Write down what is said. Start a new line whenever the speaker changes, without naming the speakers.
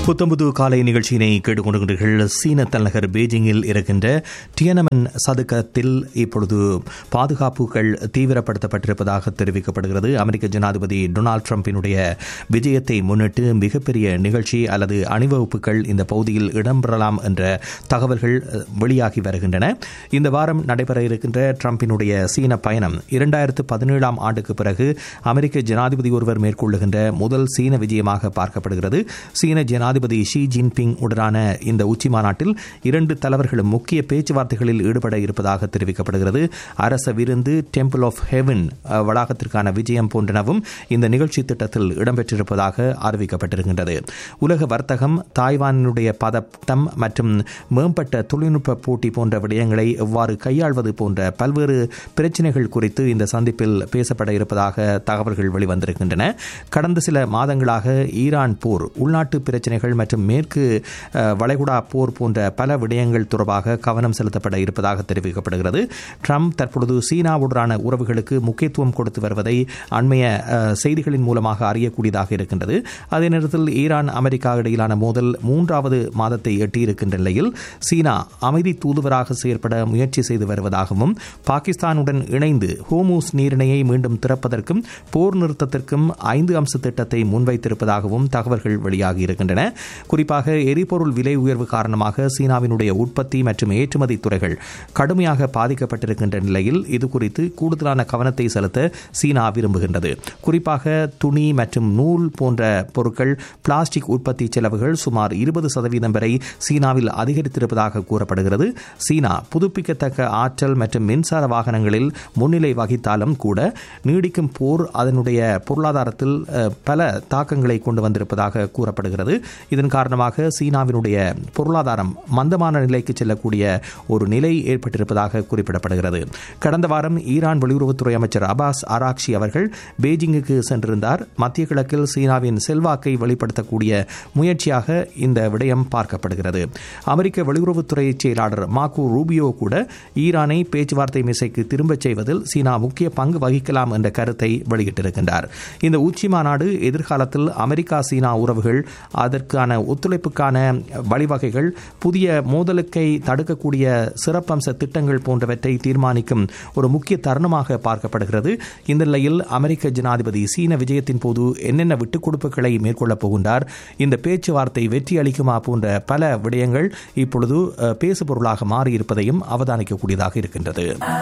புத்தம்புது காலை நிகழ்ச்சியினை கேட்டுக்கொண்டிருக்கிறீர்கள் சீன தலைநகர் பீஜிங்கில் இருக்கின்ற டியனமன் சதுக்கத்தில் இப்பொழுது பாதுகாப்புகள் தீவிரப்படுத்தப்பட்டிருப்பதாக தெரிவிக்கப்படுகிறது அமெரிக்க ஜனாதிபதி டொனால்டு டிரம்பினுடைய விஜயத்தை முன்னிட்டு மிகப்பெரிய நிகழ்ச்சி அல்லது அணிவகுப்புகள் இந்த பகுதியில் இடம்பெறலாம் என்ற தகவல்கள் வெளியாகி வருகின்றன இந்த வாரம் நடைபெற இருக்கின்ற டிரம்பினுடைய சீன பயணம் இரண்டாயிரத்து பதினேழாம் ஆண்டுக்கு பிறகு அமெரிக்க ஜனாதிபதி ஒருவர் மேற்கொள்ளுகின்ற முதல் சீன விஜயமாக பார்க்கப்படுகிறது சீன ஜனாதிபதி ஷி ஜின்பிங் உடனான இந்த உச்சி மாநாட்டில் இரண்டு தலைவர்களும் முக்கிய பேச்சுவார்த்தைகளில் ஈடுபட இருப்பதாக தெரிவிக்கப்படுகிறது அரச விருந்து டெம்பிள் ஆஃப் ஹெவன் வளாகத்திற்கான விஜயம் போன்றனவும் இந்த நிகழ்ச்சி திட்டத்தில் இடம்பெற்றிருப்பதாக அறிவிக்கப்பட்டிருக்கின்றது உலக வர்த்தகம் தாய்வானினுடைய பதட்டம் மற்றும் மேம்பட்ட தொழில்நுட்ப போட்டி போன்ற விடயங்களை எவ்வாறு கையாள்வது போன்ற பல்வேறு பிரச்சினைகள் குறித்து இந்த சந்திப்பில் பேசப்பட இருப்பதாக தகவல்கள் வெளிவந்திருக்கின்றன கடந்த சில மாதங்களாக ஈரான் போர் உள்நாட்டு பிரச்சினைகள் மற்றும் மேற்கு வளைகுடா போர் போன்ற பல விடயங்கள் தொடர்பாக கவனம் செலுத்தப்பட இருப்பதாக தெரிவிக்கப்படுகிறது ட்ரம்ப் தற்பொழுது சீனாவுடனான உறவுகளுக்கு முக்கியத்துவம் கொடுத்து வருவதை அண்மைய செய்திகளின் மூலமாக அறியக்கூடியதாக இருக்கின்றது அதே நேரத்தில் ஈரான் அமெரிக்கா இடையிலான மோதல் மூன்றாவது மாதத்தை எட்டியிருக்கின்ற நிலையில் சீனா அமைதி தூதுவராக செயற்பட முயற்சி செய்து வருவதாகவும் பாகிஸ்தானுடன் இணைந்து ஹோமூஸ் நீரிணையை மீண்டும் திறப்பதற்கும் போர் நிறுத்தத்திற்கும் ஐந்து அம்ச திட்டத்தை முன்வைத்திருப்பதாகவும் தகவல்கள் வெளியாகி இருக்கின்றன குறிப்பாக எரிபொருள் விலை உயர்வு காரணமாக சீனாவினுடைய உற்பத்தி மற்றும் ஏற்றுமதி துறைகள் கடுமையாக பாதிக்கப்பட்டிருக்கின்ற நிலையில் இது குறித்து கூடுதலான கவனத்தை செலுத்த சீனா விரும்புகின்றது குறிப்பாக துணி மற்றும் நூல் போன்ற பொருட்கள் பிளாஸ்டிக் உற்பத்தி செலவுகள் சுமார் இருபது சதவீதம் வரை சீனாவில் அதிகரித்திருப்பதாக கூறப்படுகிறது சீனா புதுப்பிக்கத்தக்க ஆற்றல் மற்றும் மின்சார வாகனங்களில் முன்னிலை வகித்தாலும் கூட நீடிக்கும் போர் அதனுடைய பொருளாதாரத்தில் பல தாக்கங்களை கொண்டு வந்திருப்பதாக கூறப்படுகிறது இதன் காரணமாக சீனாவினுடைய பொருளாதாரம் மந்தமான நிலைக்கு செல்லக்கூடிய ஒரு நிலை ஏற்பட்டிருப்பதாக குறிப்பிடப்படுகிறது கடந்த வாரம் ஈரான் வெளியுறவுத்துறை அமைச்சர் அபாஸ் ஆராக்ஷி அவர்கள் பெய்ஜிங்குக்கு சென்றிருந்தார் மத்திய கிழக்கில் சீனாவின் செல்வாக்கை வெளிப்படுத்தக்கூடிய முயற்சியாக இந்த விடயம் பார்க்கப்படுகிறது அமெரிக்க வெளியுறவுத்துறை செயலாளர் மாக்கு ரூபியோ கூட ஈரானை பேச்சுவார்த்தை மிசைக்கு திரும்பச் செய்வதில் சீனா முக்கிய பங்கு வகிக்கலாம் என்ற கருத்தை வெளியிட்டிருக்கின்றார் இந்த உச்சி மாநாடு எதிர்காலத்தில் அமெரிக்கா சீனா உறவுகள் அதற்கான ஒத்துழைப்புக்கான வழிவகைகள் புதிய மோதலுக்கை தடுக்கக்கூடிய சிறப்பம்ச திட்டங்கள் போன்றவற்றை தீர்மானிக்கும் ஒரு முக்கிய தருணமாக பார்க்கப்படுகிறது இந்த நிலையில் அமெரிக்க ஜனாதிபதி சீன விஜயத்தின் போது என்னென்ன விட்டுக் கொடுப்புகளை மேற்கொள்ளப் போகின்றார் இந்த பேச்சுவார்த்தை வெற்றி அளிக்குமா போன்ற பல விடயங்கள் இப்பொழுது பேசுபொருளாக மாறியிருப்பதையும் அவதானிக்கக்கூடியதாக இருக்கின்றது